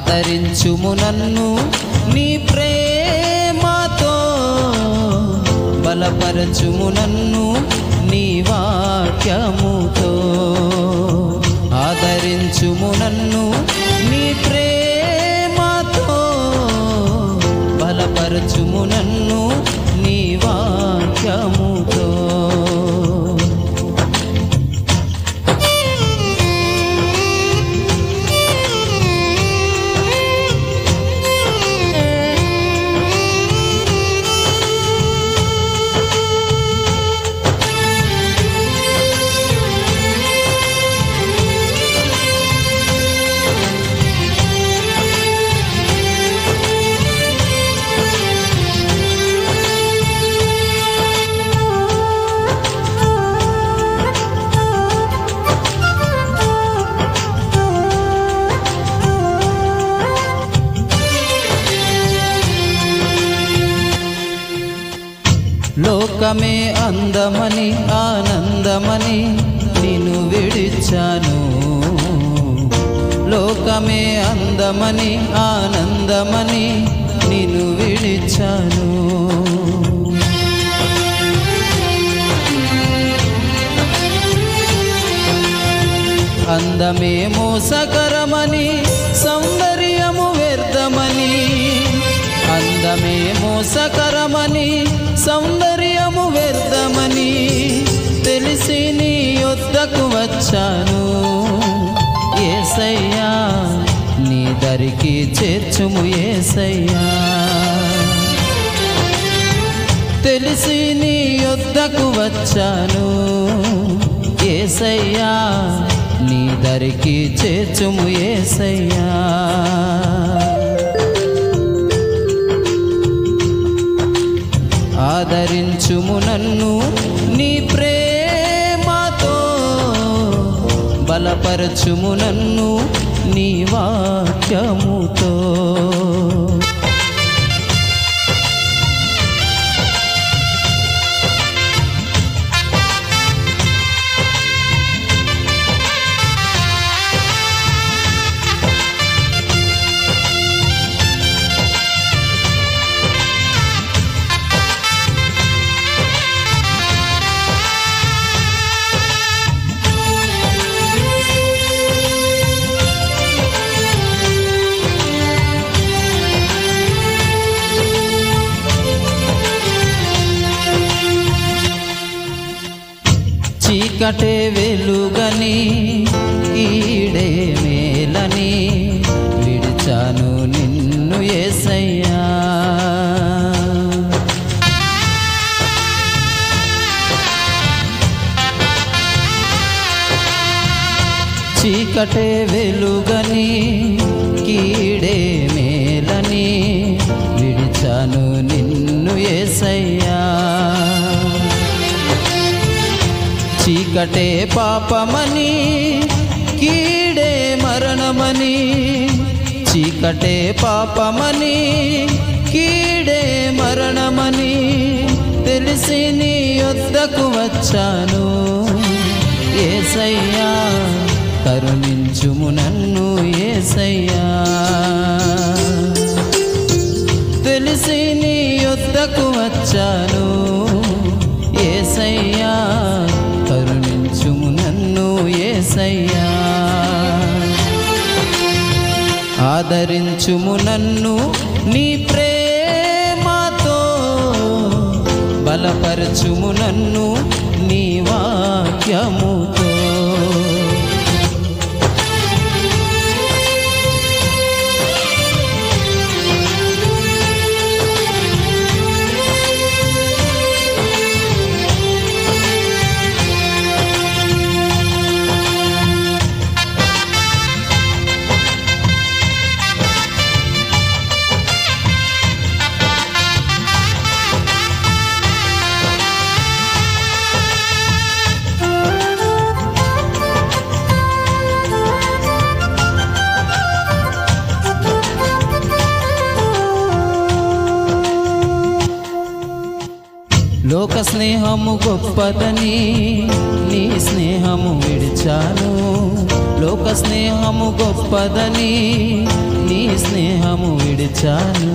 ఆదరించుము నన్ను నీ ప్రేమతో బలపరచుము నన్ను నీ వాక్యముతో ఆదరించుము నన్ను నీ ప్రేమతో బలపరచుము నన్ను నీ వాక్యముతో లోకమే అందమని ఆనందమని నిన్ను విడిచాను లోకమే అందమని ఆనందమని నిన్ను విడిచాను అందమే మోసకరమని సౌందర్యము వ్యర్థమని అందమే మోసకరమని సౌందర్యము వ్యర్థమని తెలిసి నీ యొద్దకు వచ్చాను ఏసయ్యా నీ దరికి చేర్చుము ఏసయ్యా తెలిసి నీ యొద్దకు వచ్చాను ఏసయ్యా నీ దరికి చేర్చుము ఏసయ్యా ఆదరించుము నన్ను నీ ప్రేమతో బలపరచుము నన్ను నీ వాక్యముతో చీకటే వెలుగని ఈడే మేలని విడిచాను నిన్ను ఏసయ్యా చీకటే వెలుగని కీడే మేలని విడిచాను నిన్ను ఏసయ్యా చీకటే పాపమని కీడే మరణమని చీకటే పాపమని కీడే మరణమని తెలిసి నీ యొద్దకు వచ్చాను ఏసయ్యా కరుణించుము నన్ను ఏసయ్యా తెలిసి నీ యొద్దకు వచ్చాను ఏసయ్యా కరుణించుము నన్ను ఏసయ్యా ఆదరించుము నన్ను నీ ప్రేమతో బలపరచుము నన్ను నీ వాక్యముతో లోక స్నేహము గొప్పదని నీ స్నేహము విడిచాను లోక స్నేహము గొప్పదని నీ స్నేహము విడిచాను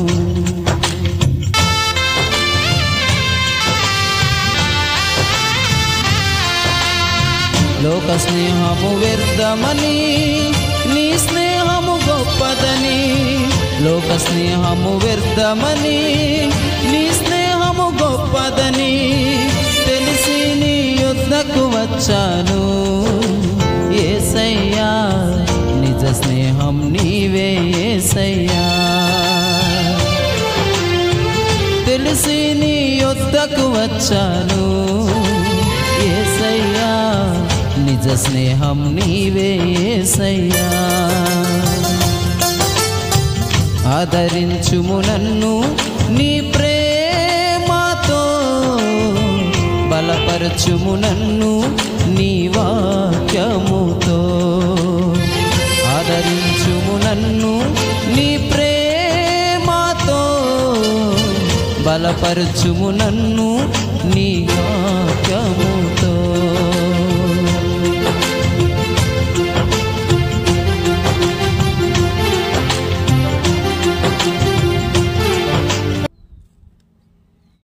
లోక స్నేహము వ్యర్థమని నీ స్నేహము గొప్పదని లోక స్నేహము వ్యర్థమని నీ స్నేహము గొప్పదని తెలిసి నీ యుద్ధకు వచ్చాను ఏసయ్యా నిజ స్నేహం నీవే ఏసయ్యా తెలిసి నీ యొద్దకు వచ్చాను ఏసయ్యా నిజ స్నేహం నీవే ఏసయ్యా ఆదరించుము నన్ను నీ ప్రేమతో బలపరచుము నన్ను నీ వాక్యముతో ఆదరించుము నన్ను నీ ప్రేమతో బలపరచుము నన్ను నీ వాక్యముతో